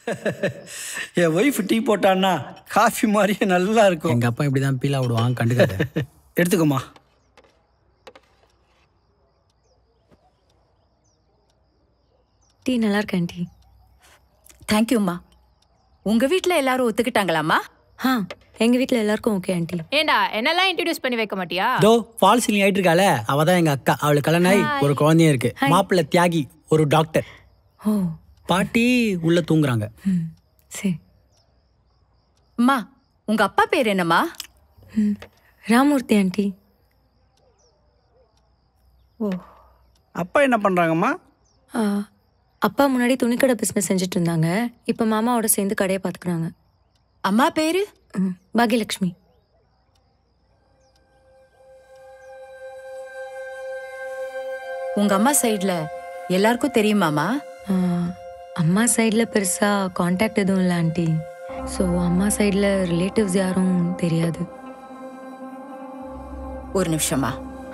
என் wife tea போட்டான்னா coffee மாதிரியே நல்லா இருக்கும் எங்க அப்பா இப்படி தான் பீலா விடுவான் கண்டுக்காத எடுத்துக்கோமா டீ நல்லா இருக்கு ஆண்டி தேங்க்யூம்மா உங்க வீட்ல எல்லாரும் ஒத்துக்கிட்டாங்களாம்மா ஆ எங்க வீட்ல எல்லாருக்கும் ஓகே ஆண்டி ஏண்டா என்னெல்லாம் இன்ட்ரடியூஸ் பண்ணி வைக்க மாட்டியா தோ ஃபால் சீலிங் ஆயிட்டு இருக்காளே அவ தான் எங்க அக்கா அவளுக்கு கல்யாணம் ஆகி ஒரு குழந்தையும் இருக்கு மாப்பிள்ளை தியாகி ஒரு டாக்டர் ஓ பாட்டி உள்ள தூங்குறாங்க ம் சரி அம்மா உங்க அப்பா பேர் என்னம்மா ம் ராமூர்த்தி ஆண்டி ஓ அப்பா என்ன பண்ணுறாங்கம்மா ஆ, அப்பா முன்னாடி துணிக்கடை பிஸ்னஸ் செஞ்சுட்டு இருந்தாங்க இப்போ மாமாவோட சேர்ந்து கடையை பார்த்துக்கிறாங்க அம்மா பேரு ம் பாக்யலக்ஷ்மி உங்க அம்மா சைடுல எல்லாருக்கும் தெரியுமாமா ஆ, அம்மா சைடில் பெருசாக காண்டாக்ட் எதுவும் இல்லை ஆண்டி ஸோ அம்மா சைடில் ரிலேட்டிவ்ஸ் யாரும் தெரியாது ஒரு நிமிஷமா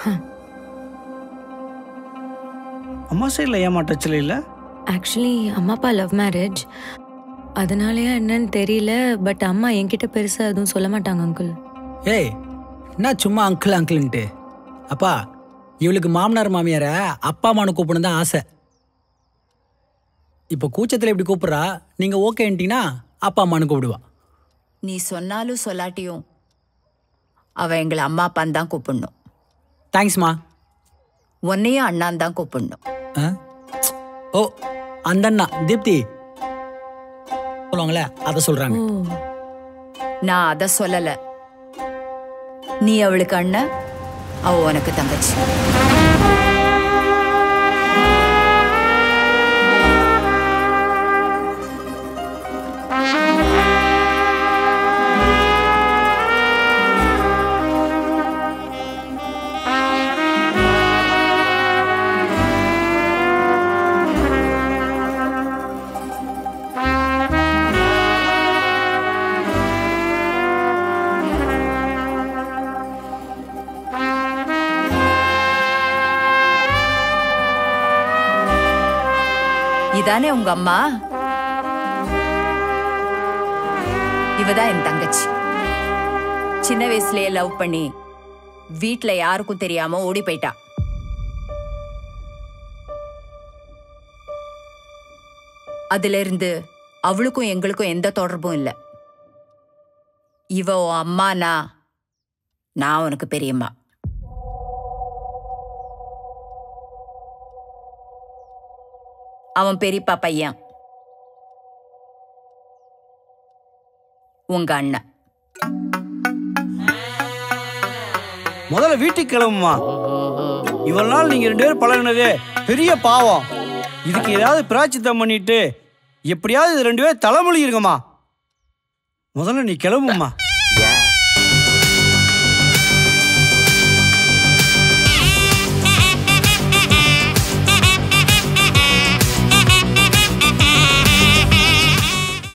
அம்மா சைடில் ஏமாற்றச்சல இல்லை ஆக்சுவலி அம்மா அப்பா லவ் மேரேஜ் அதனாலயா என்னன்னு தெரியல பட் அம்மா என்கிட்ட பெருசாக எதுவும் சொல்ல மாட்டாங்க அங்கிள் ஏய் என்ன சும்மா அங்கிள் அங்கிள்ன்ட்டு அப்பா இவளுக்கு மாமனார் மாமியாரை அப்பா அம்மானு கூப்பிடணும் தான் ஆசை இப்போ கூச்சத்தில் இப்படி கூப்பிட்றா நீங்கள் ஓகேன்ட்டீங்கன்னா அப்பா அம்மானு கூப்பிடுவா நீ சொன்னாலும் சொல்லாட்டியும் அவ எங்களை அம்மா அப்பான்னு தான் கூப்பிடணும் தேங்க்ஸ்மா உன்னையும் அண்ணான் தான் கூப்பிடணும் ஆ ஓ அந்த அண்ணா தீப்தி சொல்லுவாங்களே அதை சொல்கிறாங்க ஓ நான் அத சொல்லல நீ அவளுக்கு அண்ணன் அவ உனக்கு தங்கச்சி இதானே உங்க அம்மா இவதான் என் தங்கச்சி சின்ன வயசுலயே லவ் பண்ணி வீட்ல யாருக்கும் தெரியாம ஓடி போயிட்டா அதுல இருந்து அவளுக்கும் எங்களுக்கும் எந்த தொடர்பும் இல்ல இவ உன் அம்மானா நான் உனக்கு பெரியம்மா அவன் பெரியப்பா பையன் உங்க அண்ணன் முதல்ல வீட்டுக்கு கிளம்புமா இவ்வளவு நாள் நீங்கள் ரெண்டு பேரும் பழகுனதே பெரிய பாவம் இதுக்கு ஏதாவது பிராச்சித்தம் பண்ணிட்டு எப்படியாவது இது ரெண்டு பேரும் தலைமொழி இருக்கமா முதல்ல நீ கிளம்புமா